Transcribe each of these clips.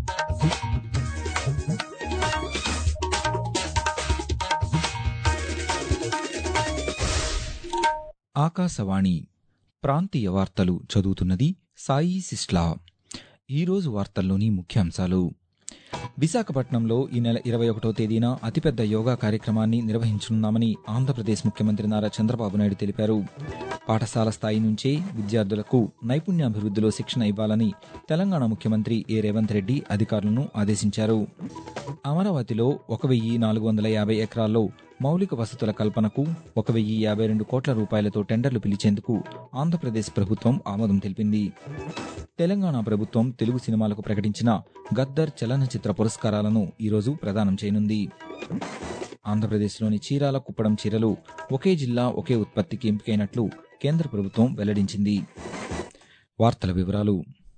ఆకాశవాణి ప్రాంతీయ వార్తలు చదువుతున్నది సాయి సిస్లా ఈరోజు వార్తల్లోని ముఖ్యాంశాలు విశాఖపట్నంలో ఈ నెల ఇరవై ఒకటో తేదీన అతిపెద్ద యోగా కార్యక్రమాన్ని నిర్వహించనున్నామని ఆంధ్రప్రదేశ్ ముఖ్యమంత్రి నారా చంద్రబాబు నాయుడు తెలిపారు పాఠశాల స్థాయి నుంచే విద్యార్థులకు నైపుణ్యాభివృద్ధిలో శిక్షణ ఇవ్వాలని తెలంగాణ ముఖ్యమంత్రి ఏ రేవంత్ రెడ్డి అధికారులను ఆదేశించారు అమరావతిలో ఒక వెయ్యి నాలుగు వందల యాభై ఎకరాల్లో మౌలిక వసతుల కల్పనకు ఒక వెయ్యి యాభై రెండు కోట్ల రూపాయలతో టెండర్లు పిలిచేందుకు ఆంధ్రప్రదేశ్ ప్రభుత్వం ఆమోదం తెలిపింది తెలంగాణ ప్రభుత్వం తెలుగు సినిమాలకు ప్రకటించిన గద్దర్ చలనచిత్ర పురస్కారాలను ఈరోజు ప్రదానం చేయనుంది ఆంధ్రప్రదేశ్లోని చీరాల కుప్పడం చీరలు ఒకే జిల్లా ఒకే ఉత్పత్తికి ఎంపికైనట్లు కేంద్ర ప్రభుత్వం వెల్లడించింది వార్తల వివరాలు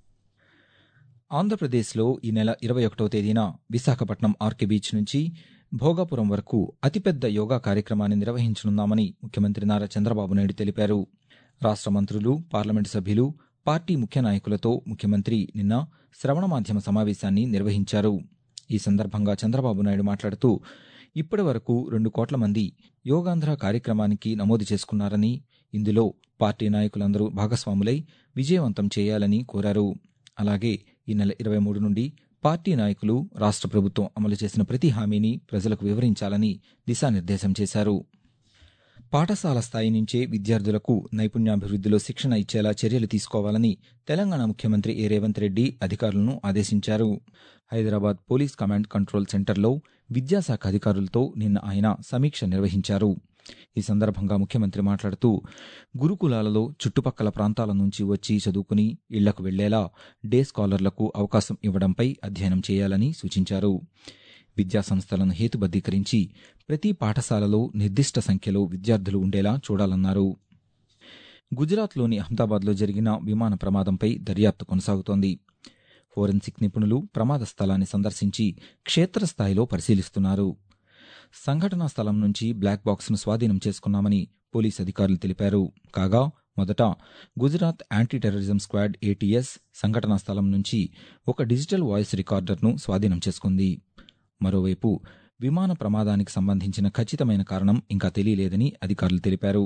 ఆంధ్రప్రదేశ్లో ఈ నెల ఇరవై ఒకటో తేదీన విశాఖపట్నం ఆర్కే బీచ్ నుంచి భోగాపురం వరకు అతిపెద్ద యోగా కార్యక్రమాన్ని నిర్వహించనున్నామని ముఖ్యమంత్రి నారా చంద్రబాబు నాయుడు తెలిపారు రాష్ట మంత్రులు పార్లమెంటు సభ్యులు పార్టీ ముఖ్య నాయకులతో ముఖ్యమంత్రి నిన్న శ్రవణ మాధ్యమ సమావేశాన్ని నిర్వహించారు ఈ సందర్భంగా చంద్రబాబు నాయుడు మాట్లాడుతూ ఇప్పటి వరకు రెండు కోట్ల మంది యోగాంధ్ర కార్యక్రమానికి నమోదు చేసుకున్నారని ఇందులో పార్టీ నాయకులందరూ భాగస్వాములై విజయవంతం చేయాలని కోరారు అలాగే ఈ నెల ఇరవై మూడు నుండి పార్టీ నాయకులు రాష్ట్ర ప్రభుత్వం అమలు చేసిన ప్రతి హామీని ప్రజలకు వివరించాలని దిశానిర్దేశం చేశారు పాఠశాల స్థాయి నుంచే విద్యార్థులకు నైపుణ్యాభివృద్ధిలో శిక్షణ ఇచ్చేలా చర్యలు తీసుకోవాలని తెలంగాణ ముఖ్యమంత్రి ఏ రేవంత్ రెడ్డి అధికారులను ఆదేశించారు హైదరాబాద్ పోలీస్ కమాండ్ కంట్రోల్ సెంటర్లో విద్యాశాఖ అధికారులతో నిన్న ఆయన సమీక్ష నిర్వహించారు ఈ సందర్భంగా ముఖ్యమంత్రి మాట్లాడుతూ గురుకులాలలో చుట్టుపక్కల ప్రాంతాల నుంచి వచ్చి చదువుకుని ఇళ్లకు వెళ్లేలా డే స్కాలర్లకు అవకాశం ఇవ్వడంపై అధ్యయనం చేయాలని సూచించారు విద్యా సంస్థలను హేతుబద్దీకరించి ప్రతి పాఠశాలలో నిర్దిష్ట సంఖ్యలో విద్యార్థులు ఉండేలా చూడాలన్నారు గుజరాత్లోని అహ్మదాబాద్లో జరిగిన విమాన ప్రమాదంపై దర్యాప్తు కొనసాగుతోంది ఫోరెన్సిక్ నిపుణులు ప్రమాద స్థలాన్ని సందర్శించి క్షేత్రస్థాయిలో పరిశీలిస్తున్నారు సంఘటనా స్థలం నుంచి బ్లాక్ బాక్స్ను స్వాధీనం చేసుకున్నామని పోలీస్ అధికారులు తెలిపారు కాగా మొదట Gujarat anti terrorism squad ATS సంఘటనా స్థలం నుంచి ఒక డిజిటల్ వాయిస్ రికార్డర్ను స్వాధీనం చేసుకుంది మరోవైపు విమాన ప్రమాదానికి సంబంధించిన ఖచ్చితమైన కారణం ఇంకా తెలియలేదని అధికారులు తెలిపారు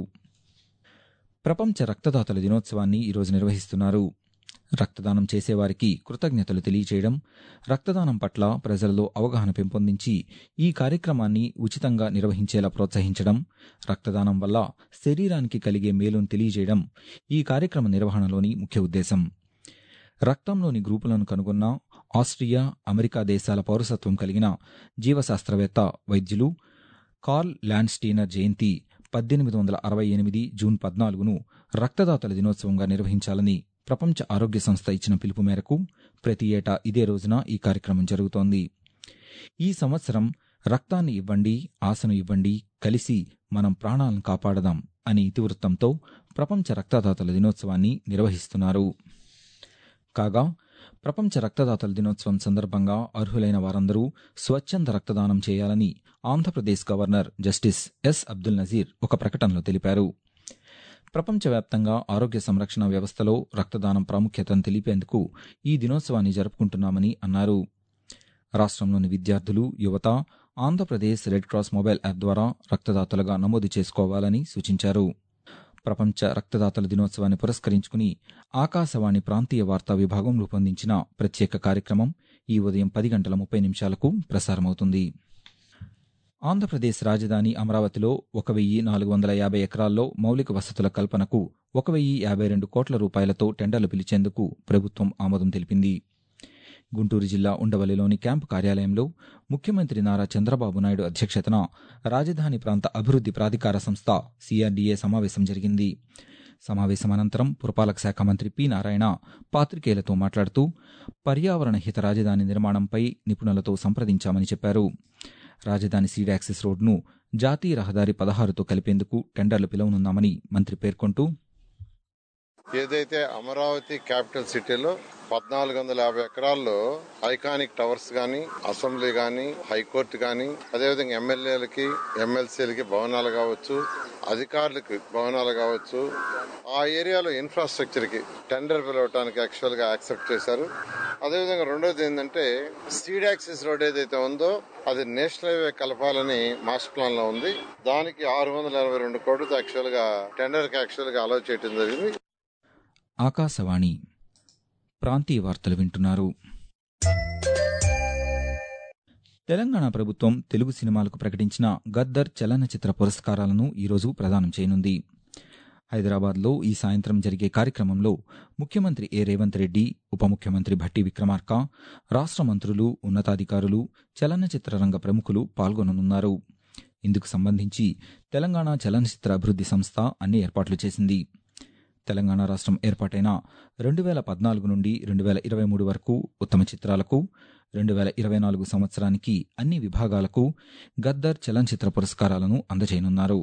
ప్రపంచ రక్తదాతల దినోత్సవాన్ని ఈరోజు నిర్వహిస్తున్నారు రక్తదానం చేసేవారికి కృతజ్ఞతలు తెలియచేయడం రక్తదానం పట్ల ప్రజలలో అవగాహన పెంపొందించి ఈ కార్యక్రమాన్ని ఉచితంగా నిర్వహించేలా ప్రోత్సహించడం రక్తదానం వల్ల శరీరానికి కలిగే మేలును తెలియజేయడం ఈ కార్యక్రమ నిర్వహణలోని ముఖ్య ఉద్దేశం రక్తంలోని గ్రూపులను కనుగొన్న ఆస్ట్రియా అమెరికా దేశాల పౌరసత్వం కలిగిన జీవశాస్త్రవేత్త వైద్యులు కార్ల్ ల్యాండ్స్టీనర్ జయంతి పద్దెనిమిది వందల అరవై ఎనిమిది జూన్ పద్నాలుగును రక్తదాతల దినోత్సవంగా నిర్వహించాలని ప్రపంచ ఆరోగ్య సంస్థ ఇచ్చిన పిలుపు మేరకు ప్రతి ఏటా ఇదే రోజున ఈ కార్యక్రమం జరుగుతోంది ఈ సంవత్సరం రక్తాన్ని ఇవ్వండి ఆశను ఇవ్వండి కలిసి మనం ప్రాణాలను కాపాడదాం అని ఇతివృత్తంతో ప్రపంచ రక్తదాతల దినోత్సవాన్ని నిర్వహిస్తున్నారు కాగా ప్రపంచ రక్తదాతల దినోత్సవం సందర్భంగా అర్హులైన వారందరూ స్వచ్ఛంద రక్తదానం చేయాలని Andhra Pradesh governor justice S Abdul Nazeer ఒక ప్రకటనలో తెలిపారు ప్రపంచవ్యాప్తంగా ఆరోగ్య సంరక్షణ వ్యవస్థలో రక్తదానం ప్రాముఖ్యతను తెలిపేందుకు ఈ దినోత్సవాన్ని జరుపుకుంటున్నామని అన్నారు రాష్ట్రంలోని విద్యార్థులు యువత Andhra Pradesh red cross mobile app ద్వారా రక్తదాతలుగా నమోదు చేసుకోవాలని సూచించారు ప్రపంచ రక్తదాతల దినోత్సవాన్ని పురస్కరించుకుని ఆకాశవాణి ప్రాంతీయ వార్తా విభాగం రూపొందించిన ప్రత్యేక కార్యక్రమం ఈ ఉదయం పది గంటల ముప్పై నిమిషాలకు ప్రసారమవుతుంది ఆంధ్రప్రదేశ్ రాజధాని అమరావతిలో ఒక వెయ్యి నాలుగు వందల యాభై ఎకరాల్లో మౌలిక వసతుల కల్పనకు ఒక వెయ్యి యాభై రెండు కోట్ల రూపాయలతో టెండర్లు పిలిచేందుకు ప్రభుత్వం ఆమోదం తెలిపింది గుంటూరు జిల్లా ఉండవల్లిలోని క్యాంపు కార్యాలయంలో ముఖ్యమంత్రి నారా చంద్రబాబు నాయుడు అధ్యక్షతన రాజధాని ప్రాంత అభివృద్ది ప్రాధికార సంస్థ సిఆర్డీఏ సమావేశం జరిగింది సమావేశం అనంతరం పురపాలక శాఖ మంత్రి పి నారాయణ పాత్రికేయులతో మాట్లాడుతూ పర్యావరణ హిత రాజధాని నిర్మాణంపై నిపుణులతో సంప్రదించామని చెప్పారు రాజధాని సీడ్ యాక్సెస్ రోడ్ను జాతీయ రహదారి పదహారుతో కలిపేందుకు టెండర్లు పిలవనున్నామని మంత్రి పేర్కొంటూ ఏదైతే అమరావతి క్యాపిటల్ సిటీలో పద్నాలుగు వందల యాభై ఎకరాల్లో ఐకానిక్ టవర్స్ గాని అసెంబ్లీ గాని హైకోర్టు గాని అదేవిధంగా ఎమ్మెల్యేలకి ఎమ్మెల్సీలకి భవనాలు కావచ్చు అధికారులకి భవనాలు కావచ్చు ఆ ఏరియాలో ఇన్ఫ్రాస్ట్రక్చర్ కి టెండర్ పిలవటానికి యాక్చువల్ గా యాక్సెప్ట్ చేశారు అదేవిధంగా రెండోది ఏంటంటే స్టీడ్ యాక్సిస్ రోడ్ ఏదైతే ఉందో అది నేషనల్ హైవే కలపాలని మాస్టర్ ప్లాన్ లో ఉంది దానికి ఆరు వందల అరవై రెండు కోట్లతో యాక్చువల్ గా టెండర్ కి యాక్చువల్ గా అలౌ చేయడం జరిగింది ఆకాశవాణి ప్రాంతీయ వార్తలు వింటున్నారు తెలంగాణ ప్రభుత్వం తెలుగు సినిమాలకు ప్రకటించిన గద్దర్ చలనచిత్ర పురస్కారాలను ఈరోజు ప్రదానం చేయనుంది హైదరాబాద్లో ఈ సాయంత్రం జరిగే కార్యక్రమంలో ముఖ్యమంత్రి ఏ రేవంత్ రెడ్డి ఉప ముఖ్యమంత్రి భట్టి విక్రమార్క రాష్ట్ర మంత్రులు ఉన్నతాధికారులు చలనచిత్ర రంగ ప్రముఖులు పాల్గొననున్నారు ఇందుకు సంబంధించి తెలంగాణ చలనచిత్ర అభివృద్ది సంస్థ అన్ని ఏర్పాట్లు చేసింది తెలంగాణ రాష్ట్రం ఏర్పాటైన రెండు వేల పద్నాలుగు నుండి రెండు వేల ఇరవై మూడు వరకు ఉత్తమ చిత్రాలకు రెండు వేల ఇరవై నాలుగు సంవత్సరానికి అన్ని విభాగాలకు గద్దర్ చలనచిత్ర పురస్కారాలను అందజేయనున్నారు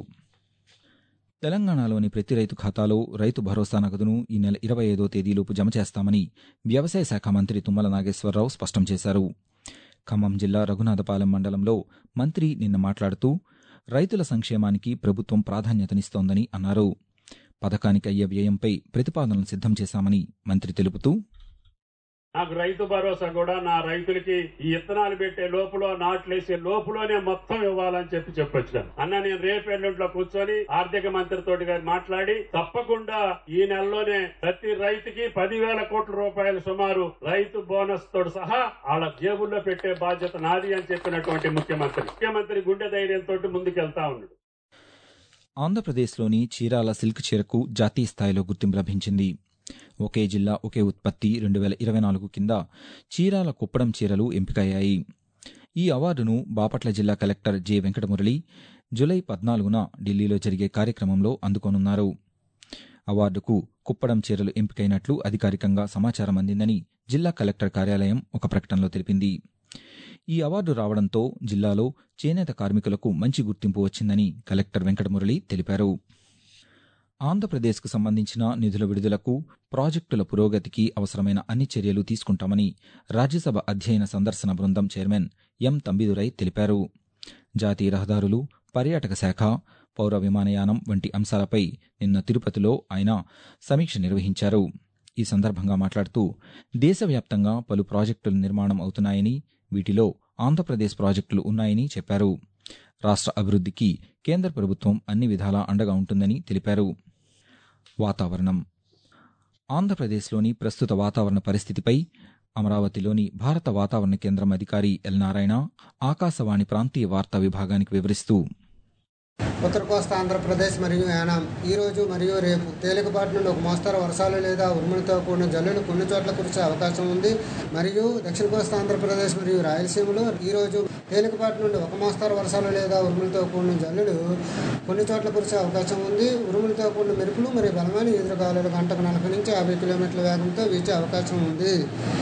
తెలంగాణలోని ప్రతి రైతు ఖాతాలో రైతు భరోసా నగదును ఈ నెల ఇరవై ఐదో తేదీలోపు జమ చేస్తామని వ్యవసాయ శాఖ మంత్రి తుమ్మల నాగేశ్వరరావు స్పష్టం చేశారు ఖమ్మం జిల్లా రఘునాథపాలెం మండలంలో మంత్రి నిన్న మాట్లాడుతూ రైతుల సంక్షేమానికి ప్రభుత్వం ప్రాధాన్యతనిస్తోందని అన్నారు పథకానికి అయ్యే వ్యయంపై ప్రతిపాదనలు సిద్ధం చేశామని మంత్రి తెలుపుతూ నాకు రైతు భరోసా కూడా నా రైతులకి ఈ ఇత్తనాలు పెట్టే లోపల నాట్లేసే లోపలనే మొత్తం ఇవ్వాలని చెప్పి చెప్పొచ్చాను అన్న నేను రేపు ఎల్లుంట్లో కూర్చొని ఆర్థిక మంత్రితో గారు మాట్లాడి తప్పకుండా ఈ నెలలోనే ప్రతి రైతుకి పదివేల కోట్ల రూపాయలు సుమారు రైతు బోనస్ తోడు సహా వాళ్ళ జేబుల్లో పెట్టే బాధ్యత నాది అని చెప్పినటువంటి ముఖ్యమంత్రి ముఖ్యమంత్రి గుండె ధైర్యంతో ముందుకెళ్తా ఉన్నాడు ఆంధ్రప్రదేశ్లోని చీరాల సిల్క్ చీరకు జాతీయ స్థాయిలో గుర్తింపు లభించింది ఒకే జిల్లా ఒకే ఉత్పత్తి రెండు వేల ఇరవై నాలుగు కింద చీరాల కుప్పడం చీరలు ఎంపికయ్యాయి ఈ అవార్డును బాపట్ల జిల్లా కలెక్టర్ జె వెంకటమురళి జులై పద్నాలుగున ఢిల్లీలో జరిగే కార్యక్రమంలో అందుకోనున్నారు అవార్డుకు కుప్పడం చీరలు ఎంపికైనట్లు అధికారికంగా సమాచారం అందిందని జిల్లా కలెక్టర్ కార్యాలయం ఒక ప్రకటనలో తెలిపింది ఈ అవార్డు రావడంతో జిల్లాలో చేనేత కార్మికులకు మంచి గుర్తింపు వచ్చిందని కలెక్టర్ వెంకటమురళి తెలిపారు ఆంధ్రప్రదేశ్కు సంబంధించిన నిధుల విడుదలకు ప్రాజెక్టుల పురోగతికి అవసరమైన అన్ని చర్యలు తీసుకుంటామని రాజ్యసభ అధ్యయన సందర్శన బృందం చైర్మన్ ఎం తంబిదురై తెలిపారు జాతీయ రహదారులు పర్యాటక శాఖ పౌర విమానయానం వంటి అంశాలపై నిన్న తిరుపతిలో ఆయన సమీక్ష నిర్వహించారు ఈ సందర్భంగా మాట్లాడుతూ దేశవ్యాప్తంగా పలు ప్రాజెక్టుల నిర్మాణం అవుతున్నాయని వీటిలో ఆంధ్రప్రదేశ్ ప్రాజెక్టులు ఉన్నాయని చెప్పారు రాష్ట్ర అభివృద్ధికి కేంద్ర ప్రభుత్వం అన్ని విధాలా అండగా ఉంటుందని తెలిపారు వాతావరణం ఆంధ్రప్రదేశ్లోని ప్రస్తుత వాతావరణ పరిస్థితిపై అమరావతిలోని భారత వాతావరణ కేంద్రం అధికారి ఎల్ నారాయణ ఆకాశవాణి ప్రాంతీయ వార్తా విభాగానికి వివరిస్తూ ఉత్తర కోస్తా ఆంధ్రప్రదేశ్ మరియు యానాం ఈ రోజు మరియు రేపు తేలికపాటి నుండి ఒక మోస్తరు వర్షాలు లేదా ఉరుములతో కూడిన జల్లులు కొన్ని చోట్ల కురిసే అవకాశం ఉంది మరియు దక్షిణ కోస్తా ఆంధ్రప్రదేశ్ మరియు రాయలసీమలో ఈ రోజు తేలికపాటి నుండి ఒక మోస్తరు వర్షాలు లేదా ఉరుములతో కూడిన జల్లులు కొన్ని చోట్ల కురిసే అవకాశం ఉంది ఉరుములతో కూడిన మెరుపులు మరియు బలమైన ఎదురుగాలులు గంటకు నలభై నుంచి యాభై కిలోమీటర్ల వేగంతో వీచే అవకాశం ఉంది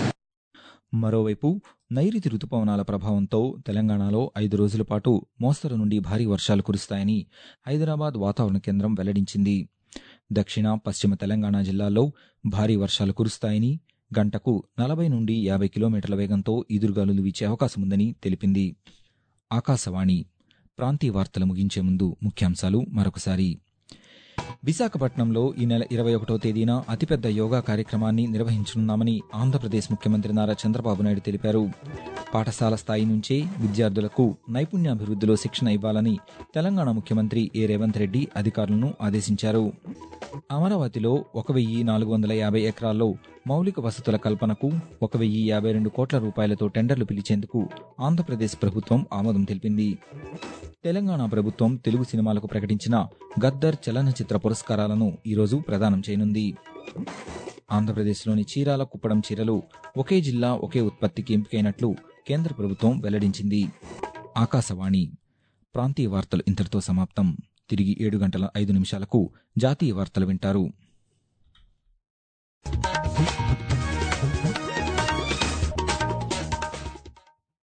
మరోవైపు నైరుతి రుతుపవనాల ప్రభావంతో తెలంగాణలో ఐదు రోజుల పాటు మోస్తరు నుండి భారీ వర్షాలు కురుస్తాయని హైదరాబాద్ వాతావరణ కేంద్రం వెల్లడించింది దక్షిణ పశ్చిమ తెలంగాణ జిల్లాల్లో భారీ వర్షాలు కురుస్తాయని గంటకు నలభై నుండి యాభై కిలోమీటర్ల వేగంతో ఈదురుగాలులు వీచే అవకాశం ఉందని తెలిపింది ఆకాశవాణి ప్రాంతీయ వార్తలు ముగించే ముందు ముఖ్యాంశాలు మరొకసారి విశాఖపట్నంలో ఈ నెల ఇరవై ఒకటో తేదీన అతిపెద్ద యోగా కార్యక్రమాన్ని నిర్వహించనున్నామని ఆంధ్రప్రదేశ్ ముఖ్యమంత్రి నారా చంద్రబాబు నాయుడు తెలిపారు పాఠశాల స్థాయి నుంచే విద్యార్థులకు నైపుణ్యాభివృద్ధిలో శిక్షణ ఇవ్వాలని తెలంగాణ ముఖ్యమంత్రి ఏ రేవంత్ రెడ్డి అధికారులను ఆదేశించారు అమరావతిలో ఒక వెయ్యి నాలుగు వందల యాభై ఎకరాల్లో మౌలిక వసతుల కల్పనకు ఒక వెయ్యి యాభై రెండు కోట్ల రూపాయలతో టెండర్లు పిలిచేందుకు ఆంధ్రప్రదేశ్ ప్రభుత్వం ఆమోదం తెలిపింది తెలంగాణ ప్రభుత్వం తెలుగు సినిమాలకు ప్రకటించిన గద్దర్ చలనచిత్ర పురస్కారాలను ఈరోజు ప్రదానం చేయనుంది ఆంధ్రప్రదేశ్లోని చీరాల కుప్పడం చీరలు ఒకే జిల్లా ఒకే ఉత్పత్తికి ఎంపికైనట్లు కేంద్ర ప్రభుత్వం వెల్లడించింది ఆకాశవాణి ప్రాంతీయ వార్తలు ఇంతటితో సమాప్తం తిరిగి ఏడు గంటల ఐదు నిమిషాలకు జాతీయ వార్తలు వింటారు